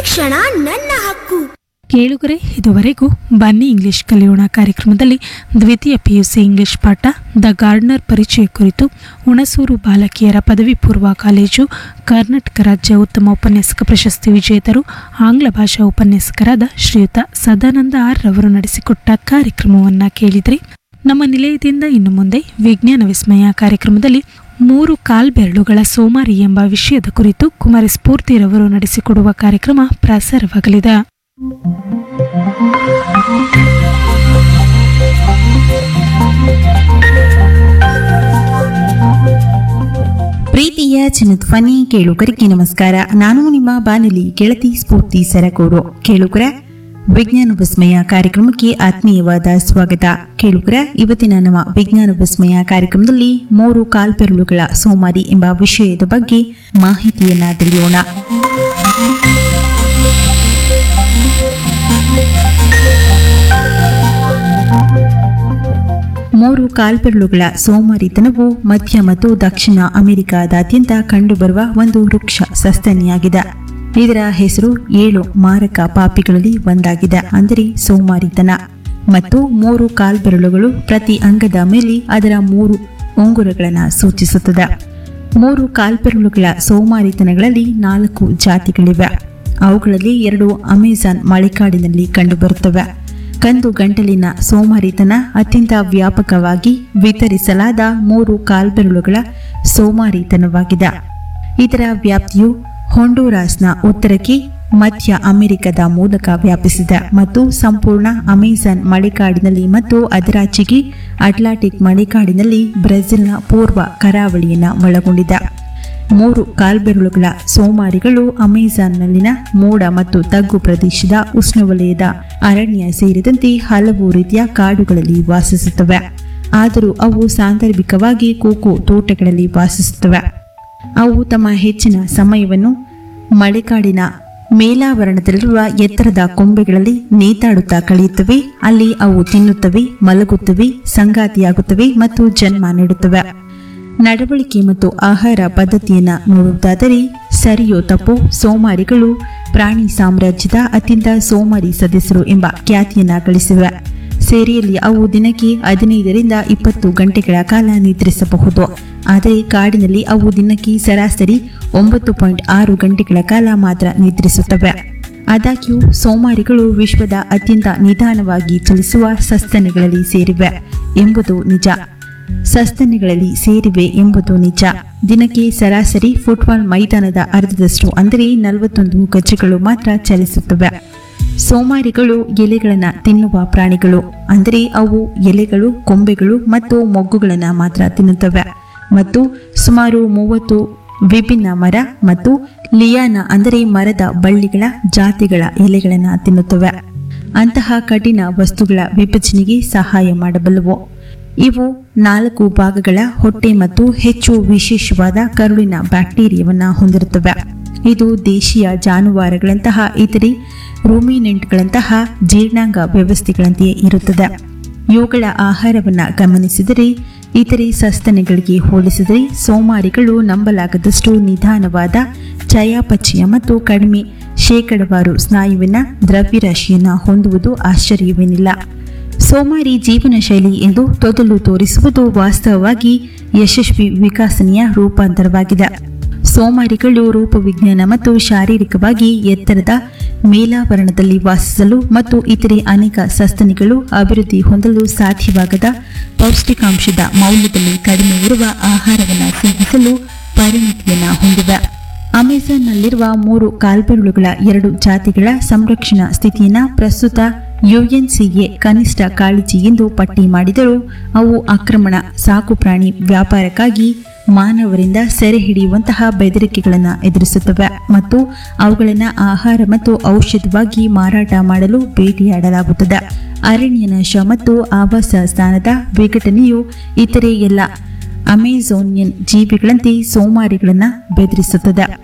ಶಿಕ್ಷಣ ನನ್ನ ಹಕ್ಕು ಕೇಳುಗರೆ ಇದುವರೆಗೂ ಬನ್ನಿ ಇಂಗ್ಲಿಷ್ ಕಲಿಯೋಣ ಕಾರ್ಯಕ್ರಮದಲ್ಲಿ ದ್ವಿತೀಯ ಪಿಯುಸಿ ಇಂಗ್ಲಿಷ್ ಪಾಠ ದ ಗಾರ್ಡ್ನರ್ ಪರಿಚಯ ಕುರಿತು ಹುಣಸೂರು ಬಾಲಕಿಯರ ಪದವಿ ಪೂರ್ವ ಕಾಲೇಜು ಕರ್ನಾಟಕ ರಾಜ್ಯ ಉತ್ತಮ ಉಪನ್ಯಾಸಕ ಪ್ರಶಸ್ತಿ ವಿಜೇತರು ಆಂಗ್ಲ ಭಾಷಾ ಉಪನ್ಯಾಸಕರಾದ ಶ್ರೀಯುತ ಸದಾನಂದ ಆರ್ ರವರು ನಡೆಸಿಕೊಟ್ಟ ಕಾರ್ಯಕ್ರಮವನ್ನು ಕೇಳಿದ್ರಿ ನಮ್ಮ ನಿಲಯದಿಂದ ಇನ್ನು ಮುಂದೆ ವಿಜ್ಞಾನ ವಿಸ್ಮಯ ಕಾರ್ಯಕ್ರಮದಲ್ಲಿ ಮೂರು ಕಾಲ್ಬೆರಳುಗಳ ಸೋಮಾರಿ ಎಂಬ ವಿಷಯದ ಕುರಿತು ಕುಮಾರಿ ಸ್ಫೂರ್ತಿರವರು ನಡೆಸಿಕೊಡುವ ಕಾರ್ಯಕ್ರಮ ಪ್ರಸಾರವಾಗಲಿದೆ ಪ್ರೀತಿಯ ಚಿನ್ನಧ್ವನಿ ಕೇಳುಗರಿಗೆ ನಮಸ್ಕಾರ ನಾನು ನಿಮ್ಮ ಬಾನುಲಿ ಗೆಳತಿ ಸ್ಫೂರ್ತಿ ಸರಗೂರು ಕೇಳುಗರ ವಿಜ್ಞಾನ ವಿಸ್ಮಯ ಕಾರ್ಯಕ್ರಮಕ್ಕೆ ಆತ್ಮೀಯವಾದ ಸ್ವಾಗತ ಕೇಳುಗರ ಇವತ್ತಿನ ನಮ್ಮ ವಿಜ್ಞಾನ ವಿಸ್ಮಯ ಕಾರ್ಯಕ್ರಮದಲ್ಲಿ ಮೂರು ಕಾಲ್ಬೆರಳುಗಳ ಸೋಮಾರಿ ಎಂಬ ವಿಷಯದ ಬಗ್ಗೆ ಮಾಹಿತಿಯನ್ನ ತಿಳಿಯೋಣ ಮೂರು ಕಾಲ್ಬೆರಳುಗಳ ಸೋಮಾರಿತನವು ಮಧ್ಯ ಮತ್ತು ದಕ್ಷಿಣ ಅಮೆರಿಕಾದಾದ್ಯಂತ ಕಂಡುಬರುವ ಒಂದು ವೃಕ್ಷ ಸಸ್ತನಿಯಾಗಿದೆ ಇದರ ಹೆಸರು ಏಳು ಮಾರಕ ಪಾಪಿಗಳಲ್ಲಿ ಒಂದಾಗಿದೆ ಅಂದರೆ ಸೋಮಾರಿತನ ಮತ್ತು ಮೂರು ಕಾಲ್ಬೆರಳುಗಳು ಪ್ರತಿ ಅಂಗದ ಮೇಲೆ ಅದರ ಮೂರು ಉಂಗುರಗಳನ್ನು ಸೂಚಿಸುತ್ತದೆ ಮೂರು ಕಾಲ್ಬೆರಳುಗಳ ಸೋಮಾರಿತನಗಳಲ್ಲಿ ನಾಲ್ಕು ಜಾತಿಗಳಿವೆ ಅವುಗಳಲ್ಲಿ ಎರಡು ಅಮೆಜಾನ್ ಮಳೆಕಾಡಿನಲ್ಲಿ ಕಂಡುಬರುತ್ತವೆ ಕಂದು ಗಂಟಲಿನ ಸೋಮಾರಿತನ ಅತ್ಯಂತ ವ್ಯಾಪಕವಾಗಿ ವಿತರಿಸಲಾದ ಮೂರು ಕಾಲ್ಬೆರಳುಗಳ ಸೋಮಾರಿತನವಾಗಿದೆ ಇದರ ವ್ಯಾಪ್ತಿಯು ಹೊಂಡೂರಾಸ್ನ ಉತ್ತರಕ್ಕೆ ಮಧ್ಯ ಅಮೆರಿಕದ ಮೂಲಕ ವ್ಯಾಪಿಸಿದೆ ಮತ್ತು ಸಂಪೂರ್ಣ ಅಮೆಜಾನ್ ಮಳೆಕಾಡಿನಲ್ಲಿ ಮತ್ತು ಅದರಾಚೆಗೆ ಅಟ್ಲಾಂಟಿಕ್ ಮಳೆಕಾಡಿನಲ್ಲಿ ಬ್ರೆಜಿಲ್ನ ಪೂರ್ವ ಕರಾವಳಿಯನ್ನು ಒಳಗೊಂಡಿದೆ ಮೂರು ಕಾಲ್ಬೆರಳುಗಳ ಸೋಮಾರಿಗಳು ಅಮೆಜಾನ್ನಲ್ಲಿನ ಮೋಡ ಮತ್ತು ತಗ್ಗು ಪ್ರದೇಶದ ಉಷ್ಣವಲಯದ ಅರಣ್ಯ ಸೇರಿದಂತೆ ಹಲವು ರೀತಿಯ ಕಾಡುಗಳಲ್ಲಿ ವಾಸಿಸುತ್ತವೆ ಆದರೂ ಅವು ಸಾಂದರ್ಭಿಕವಾಗಿ ಕೋಕೋ ತೋಟಗಳಲ್ಲಿ ವಾಸಿಸುತ್ತವೆ ಅವು ತಮ್ಮ ಹೆಚ್ಚಿನ ಸಮಯವನ್ನು ಮಳೆಕಾಡಿನ ಮೇಲಾವರಣದಲ್ಲಿರುವ ಎತ್ತರದ ಕೊಂಬೆಗಳಲ್ಲಿ ನೇತಾಡುತ್ತಾ ಕಳೆಯುತ್ತವೆ ಅಲ್ಲಿ ಅವು ತಿನ್ನುತ್ತವೆ ಮಲಗುತ್ತವೆ ಸಂಗಾತಿಯಾಗುತ್ತವೆ ಮತ್ತು ಜನ್ಮ ನೀಡುತ್ತವೆ ನಡವಳಿಕೆ ಮತ್ತು ಆಹಾರ ಪದ್ಧತಿಯನ್ನ ನೋಡುವುದಾದರೆ ಸರಿಯೋ ತಪ್ಪು ಸೋಮಾರಿಗಳು ಪ್ರಾಣಿ ಸಾಮ್ರಾಜ್ಯದ ಅತ್ಯಂತ ಸೋಮಾರಿ ಸದಸ್ಯರು ಎಂಬ ಖ್ಯಾತಿಯನ್ನ ಗಳಿಸಿವೆ ಸೇರಿಯಲ್ಲಿ ಅವು ದಿನಕ್ಕೆ ಹದಿನೈದರಿಂದ ಇಪ್ಪತ್ತು ಗಂಟೆಗಳ ಕಾಲ ನಿದ್ರಿಸಬಹುದು ಆದರೆ ಕಾಡಿನಲ್ಲಿ ಅವು ದಿನಕ್ಕೆ ಸರಾಸರಿ ಒಂಬತ್ತು ಪಾಯಿಂಟ್ ಆರು ಗಂಟೆಗಳ ಕಾಲ ಮಾತ್ರ ನಿದ್ರಿಸುತ್ತವೆ ಆದಾಗ್ಯೂ ಸೋಮಾರಿಗಳು ವಿಶ್ವದ ಅತ್ಯಂತ ನಿಧಾನವಾಗಿ ಚಲಿಸುವ ಸಸ್ತನಿಗಳಲ್ಲಿ ಸೇರಿವೆ ಎಂಬುದು ನಿಜ ಸಸ್ತನಿಗಳಲ್ಲಿ ಸೇರಿವೆ ಎಂಬುದು ನಿಜ ದಿನಕ್ಕೆ ಸರಾಸರಿ ಫುಟ್ಬಾಲ್ ಮೈದಾನದ ಅರ್ಧದಷ್ಟು ಅಂದರೆ ನಲವತ್ತೊಂದು ಗಜಗಳು ಮಾತ್ರ ಚಲಿಸುತ್ತವೆ ಸೋಮಾರಿಗಳು ಎಲೆಗಳನ್ನು ತಿನ್ನುವ ಪ್ರಾಣಿಗಳು ಅಂದರೆ ಅವು ಎಲೆಗಳು ಕೊಂಬೆಗಳು ಮತ್ತು ಮೊಗ್ಗುಗಳನ್ನು ಮಾತ್ರ ತಿನ್ನುತ್ತವೆ ಮತ್ತು ಸುಮಾರು ಮೂವತ್ತು ವಿಭಿನ್ನ ಮರ ಮತ್ತು ಲಿಯಾನ ಅಂದರೆ ಮರದ ಬಳ್ಳಿಗಳ ಜಾತಿಗಳ ಎಲೆಗಳನ್ನು ತಿನ್ನುತ್ತವೆ ಅಂತಹ ಕಠಿಣ ವಸ್ತುಗಳ ವಿಭಜನೆಗೆ ಸಹಾಯ ಮಾಡಬಲ್ಲವು ಇವು ನಾಲ್ಕು ಭಾಗಗಳ ಹೊಟ್ಟೆ ಮತ್ತು ಹೆಚ್ಚು ವಿಶೇಷವಾದ ಕರುಳಿನ ಬ್ಯಾಕ್ಟೀರಿಯಾವನ್ನು ಹೊಂದಿರುತ್ತವೆ ಇದು ದೇಶೀಯ ಜಾನುವಾರುಗಳಂತಹ ಇತರೆ ರೂಮಿನೆಂಟ್ಗಳಂತಹ ಜೀರ್ಣಾಂಗ ವ್ಯವಸ್ಥೆಗಳಂತೆಯೇ ಇರುತ್ತದೆ ಇವುಗಳ ಆಹಾರವನ್ನು ಗಮನಿಸಿದರೆ ಇತರೆ ಸಸ್ತನಿಗಳಿಗೆ ಹೋಲಿಸಿದರೆ ಸೋಮಾರಿಗಳು ನಂಬಲಾಗದಷ್ಟು ನಿಧಾನವಾದ ಚಯಾಪಚಯ ಮತ್ತು ಕಡಿಮೆ ಶೇಕಡವಾರು ಸ್ನಾಯುವಿನ ದ್ರವ್ಯರಾಶಿಯನ್ನು ಹೊಂದುವುದು ಆಶ್ಚರ್ಯವೇನಿಲ್ಲ ಸೋಮಾರಿ ಜೀವನ ಶೈಲಿ ಎಂದು ತೊದಲು ತೋರಿಸುವುದು ವಾಸ್ತವವಾಗಿ ಯಶಸ್ವಿ ವಿಕಾಸನೆಯ ರೂಪಾಂತರವಾಗಿದೆ ಸೋಮಾರಿಗಳು ರೂಪವಿಜ್ಞಾನ ಮತ್ತು ಶಾರೀರಿಕವಾಗಿ ಎತ್ತರದ ಮೇಲಾವರಣದಲ್ಲಿ ವಾಸಿಸಲು ಮತ್ತು ಇತರೆ ಅನೇಕ ಸಸ್ತನಿಗಳು ಅಭಿವೃದ್ಧಿ ಹೊಂದಲು ಸಾಧ್ಯವಾಗದ ಪೌಷ್ಟಿಕಾಂಶದ ಮೌಲ್ಯದಲ್ಲಿ ಕಡಿಮೆ ಇರುವ ಆಹಾರವನ್ನು ಸೇವಿಸಲು ಪರಿಣಿತಿಯನ್ನು ಹೊಂದಿವೆ ಅಮೆಜಾನ್ನಲ್ಲಿರುವ ಮೂರು ಕಾಲ್ಬೆರಳುಗಳ ಎರಡು ಜಾತಿಗಳ ಸಂರಕ್ಷಣಾ ಸ್ಥಿತಿಯನ್ನು ಪ್ರಸ್ತುತ ಯುಎನ್ಸಿಎ ಕನಿಷ್ಠ ಕಾಳಜಿ ಎಂದು ಪಟ್ಟಿ ಮಾಡಿದರೂ ಅವು ಆಕ್ರಮಣ ಸಾಕುಪ್ರಾಣಿ ವ್ಯಾಪಾರಕ್ಕಾಗಿ ಮಾನವರಿಂದ ಸೆರೆ ಹಿಡಿಯುವಂತಹ ಬೆದರಿಕೆಗಳನ್ನು ಎದುರಿಸುತ್ತವೆ ಮತ್ತು ಅವುಗಳನ್ನು ಆಹಾರ ಮತ್ತು ಔಷಧವಾಗಿ ಮಾರಾಟ ಮಾಡಲು ಬೇಟೆಯಾಡಲಾಗುತ್ತದೆ ಅರಣ್ಯ ನಾಶ ಮತ್ತು ಆವಾಸ ಸ್ಥಾನದ ವಿಘಟನೆಯು ಇತರೆ ಎಲ್ಲ ಅಮೆಜೋನಿಯನ್ ಜೀವಿಗಳಂತೆ ಸೋಮಾರಿಗಳನ್ನು ಬೆದರಿಸುತ್ತದೆ